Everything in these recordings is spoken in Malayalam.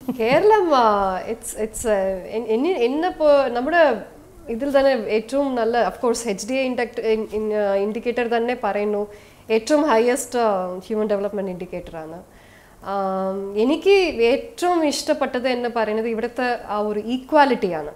കേരളം ഇറ്റ്സ് ഇറ്റ്സ് എന്നിപ്പോ നമ്മുടെ ഇതിൽ തന്നെ ഏറ്റവും നല്ല അഫ്കോഴ്സ് എച്ച് ഡി ഇൻഡിക്കേറ്റർ തന്നെ പറയുന്നു ഏറ്റവും ഹയസ്റ്റ് ഹ്യൂമൻ ഡെവലപ്മെന്റ് ഇൻഡിക്കേറ്റർ ആണ് ആം, എനിക്ക് ഏറ്റവും ഇഷ്ടപ്പെട്ടത് എന്ന് പറയുന്നത് ഇവിടുത്തെ ആ ഒരു ഈക്വാലിറ്റിയാണ്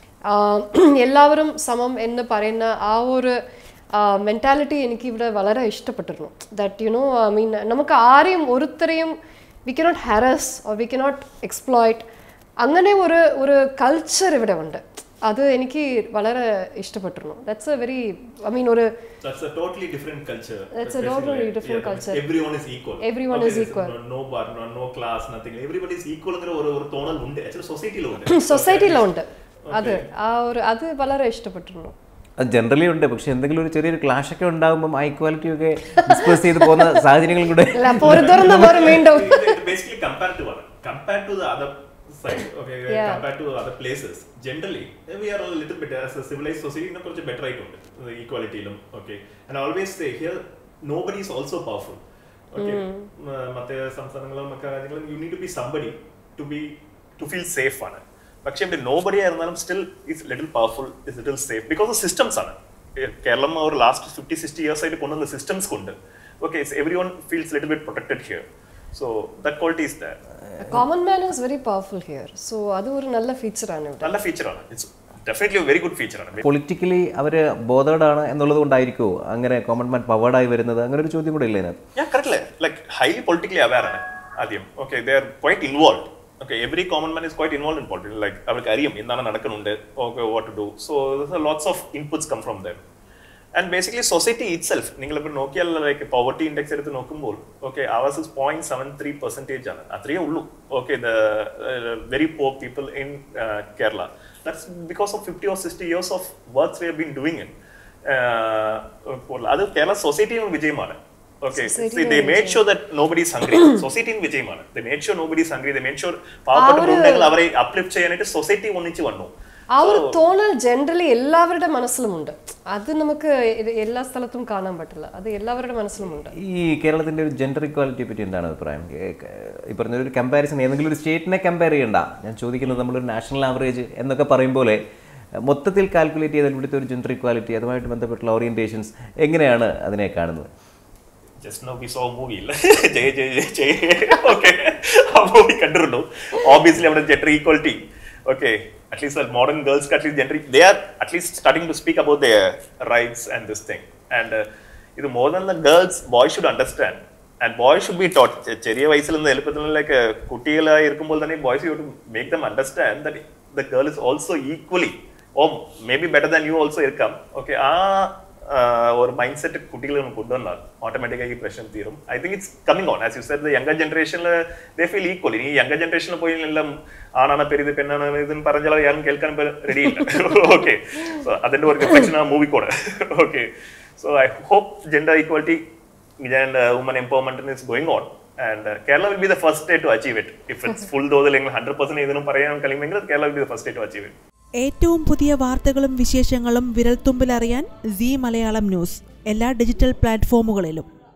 എല്ലാവരും സമം എന്ന് പറയുന്ന ആ ഒരു മെൻറ്റാലിറ്റി എനിക്ക് ഇവിടെ വളരെ ഇഷ്ടപ്പെട്ടിരുന്നു that you know I mean നമുക്ക് ആരെയും ഒരുത്തരെയും we cannot harass or we cannot exploit അങ്ങനെ ഒരു ഒരു കൾച്ചർ ഇവിടെ ഉണ്ട് അത് എനിക്ക് വളരെ ഇഷ്ടപ്പെട്ടിരുന്നു that's a very I mean ഒരു That's a totally different culture. That's a Basically, totally different yeah, culture. Everyone is equal. Everyone is there's equal. No, no bar, no, no class, nothing. Everybody is equal എന്ന ഒരു ഒരു തോന്നൽ ഉണ്ട് ആക്ച്വലി സൊസൈറ്റിയിലും ഉണ്ട് സൊസൈറ്റിയിലും ഉണ്ട് അത് ആ ഒരു അത് വളരെ ഇഷ്ടപ്പെട്ടിരുന്നു അത് ജനറലി ഉണ്ട് പക്ഷെ എന്തെങ്കിലും ഒരു ചെറിയൊരു ക്ലാഷ് ഒക്കെ ഉണ്ടാകുമ്പോൾ ആ ഇക്വാലിറ്റി ഒക്കെ ഡിസ്കസ് ചെയ്ത് പോകുന്ന സാഹചര്യങ്ങളും കൂടെ അല്ല അപ്പൊ ഒരു തുറന്ന പോലെ വീണ്ടും ബേസിക്കലി കമ്പാരിറ്റീവ് ആണ് compared to the other side okay compared to other places generally we are little bit as a civilise സൊസൈറ്റിനെ കുറച്ച് ബെറ്റർ ആയിട്ടുണ്ട് ഈക്വാലിറ്റിയിലും okay and always say here nobody is also powerful okay മറ്റേ സംസ്ഥാനങ്ങളും മറ്റു രാജ്യങ്ങളും you need to be somebody to be to feel safe ആണ് പക്ഷേ ഇവിടെ നോ ബഡി ആയിരുന്നാലും still is little powerful is little safe because systems ആണ് ഏഹ് കേരളം ഒരു ലാസ്റ്റ് ഫിഫ്റ്റി സിക്സ്റ്റി ഇയേഴ്സ് ആയിട്ട് കൊണ്ടുവന്ന സിസ്റ്റംസ് കൊണ്ട് okay everyone feels little bit protected here so that quality is that common man is very powerful here so അത് ഒരു നല്ല ഫീച്ചറാണ് ഇവിടെ നല്ല ഫീച്ചറാണ് ഇറ്റ്സ് ഡെഫിനറ്റ്ലി വെരി ഗുഡ് ഫീച്ചറാണ് പൊളിറ്റിക്കലി അവർ ബോധേഡാണ് എന്നുള്ളത് കൊണ്ടായിരിക്കുമോ അങ്ങനെ കോമൺ മാൻ പവേർഡായി വരുന്നത് അങ്ങനെ ഒരു ചോദ്യം കൂടെ ഇല്ലേ ഇതിനകത്ത് ഞാൻ correct like highly politically aware ആണ് ആദ്യം okay they are quite involve okay every common man is quite involve in politics like അവർക്ക് അറിയാം എന്താണ് നടക്കുന്നുണ്ട് okay what to do so lots of inputs come from them and basically society itself നിങ്ങളിപ്പോൾ നോക്കിയാൽ ലൈക്ക് പോവർട്ടി ഇൻഡെക്സ് എടുത്ത് നോക്കുമ്പോൾ okay ours is point seven three percentage ആണ് അത്രയേ ഉള്ളൂ okay the very poor people in Kerala that's because of fifty or sixty years of works we have been doing in അത് കേരള സൊസൈറ്റിയും വിജയമാണ് okay they made sure that nobody is hungry സൊസൈറ്റിയും വിജയമാണ് they made sure nobody is hungry they made sure പാവപ്പെട്ടവരുണ്ടെങ്കിൽ അവരെ അപ്ലിഫ്റ്റ് ചെയ്യാനായിട്ട് സൊസൈറ്റി ഒന്നിച്ച് വന്നു ആ ഒരു തോന്നൽ ജനറലി എല്ലാവരുടെ മനസ്സിലുമുണ്ട് അത് നമുക്ക് എ- എല്ലാ സ്ഥലത്തും കാണാൻ പറ്റില്ല അത് എല്ലാവരുടെ മനസ്സിലുമുണ്ട് ഈ കേരളത്തിന്റെ ഒരു ജെൻഡർ ഇക്വാലിറ്റിയെ പറ്റി എന്താണ് അഭിപ്രായം ഏ- ക- ഈ പറഞ്ഞ ഒരു കമ്പാരിസൺ ഏതെങ്കിലും ഒരു സ്റ്റേറ്റിനെ കമ്പയർ ചെയ്യണ്ട ഞാൻ ചോദിക്കുന്നത് നമ്മളൊരു നാഷണൽ ആവറേജ് എന്നൊക്കെ പറയുമ്പോൾ മൊത്തത്തിൽ കാൽക്കുലേറ്റ് ചെയ്താൽ ഇവിടുത്തെ ഒരു ജെൻഡർ ഇക്വാലിറ്റി അതുമായിട്ട് ബന്ധപ്പെട്ടുള്ള ഓറിയന്റേഷൻസ് എങ്ങനെയാണ് അതിനെ കാണുന്നത് just now we saw movie ഇല്ല ജയ ജയ ജയ ജയ ഓക്കെ ആ മൂവി കണ്ടിട്ടുണ്ടോ ഓബിയസ്ലി അവിടെ gender equality okay at least modern girls at least gender they are at least starting to speak about the rights and this thing and ഇത് more than the girls boy should understand and boy should be taught ചെറിയ വയസ്സിൽ നിന്ന് എളുപ്പത്തിലേക്ക് കുട്ടികളായി ഇരിക്കുമ്പോൾ തന്നെ boys you to make them understand that the girl is also equally oh may be better than you also ഇരിക്കാം ഓക്കെ ആ ആഹ് ഒരു മൈൻഡ് സെറ്റ് കുട്ടികൾ കൊണ്ടുവന്നാൽ ഓട്ടോമാറ്റിക്കായി ഈ പ്രശ്നം തീരും I think it's coming on as you said younger ജനറേഷനിൽ ദേ ഫീൽ ഈക്വൽ ഇനി യങ്ങർ ജനറേഷനിൽ പോയി എല്ലാം ആണാണ് പെരുത് പെണ്ണാണ് ഇതെന്ന് പറഞ്ഞാൽ ആരും കേൾക്കാൻ റെഡി ഇല്ല ഓക്കെ സോ അതിന്റെ ഒരു റിഫ്ലക്ഷൻ ആ മൂവിക്കോട് okay so I hope gender equality and woman empowerment is going on and Kerala will be the first state to achieve it if it's full തോതിൽ അല്ലെങ്കിൽ ഹൺഡ്രഡ് പെർസെന്റ് ഇതിനും പറയാൻ കഴിയുമെങ്കിൽ Kerala will be the first state to achieve it ഏറ്റവും പുതിയ വാർത്തകളും വിശേഷങ്ങളും വിരൽത്തുമ്പിലറിയാൻ സി മലയാളം ന്യൂസ് എല്ലാ ഡിജിറ്റൽ പ്ലാറ്റ്ഫോമുകളിലും